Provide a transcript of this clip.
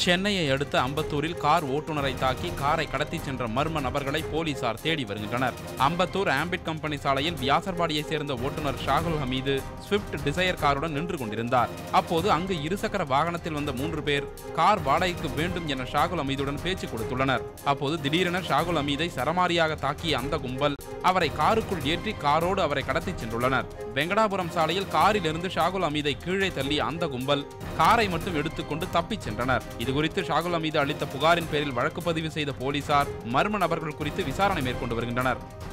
சென்னையை அடுத்த அம்பத்தூரில் கார் ஓட்டுநரை தாக்கி காரை கடத்திச் சென்ற மர்ம நபர்களை போலீசார் தேடி வருகின்றனர் அம்பத்தூர் ஆம்பிட் கம்பெனி சாலையில் வியாசர்பாடியை சேர்ந்த ஓட்டுநர் ஷாகுல் ஹமீது ஸ்விஃப்ட் டிசையர் காருடன் நின்று கொண்டிருந்தார் அப்போது அங்கு இருசக்கர வாகனத்தில் வந்த மூன்று பேர் கார் வாடகைக்கு வேண்டும் என ஷாகுல் ஹமீதுடன் பேச்சு கொடுத்துள்ளனர் அப்போது திடீரென ஷாகுல் ஹமீதை சரமாரியாக தாக்கிய அந்த கும்பல் அவரை காருக்குள் ஏற்றி காரோடு அவரை கடத்திச் சென்றுள்ளனர் வெங்கடாபுரம் சாலையில் காரிலிருந்து ஷாகுல் ஹமீதை கீழே தள்ளிய அந்த கும்பல் காரை மட்டும் எடுத்துக்கொண்டு தப்பிச் சென்றனர் இதுகுறித்து ஷாகுல் ஹமீது அளித்த புகாரின் பேரில் வழக்கு பதிவு செய்த போலீசார் மர்ம நபர்கள் குறித்து விசாரணை மேற்கொண்டு வருகின்றனர்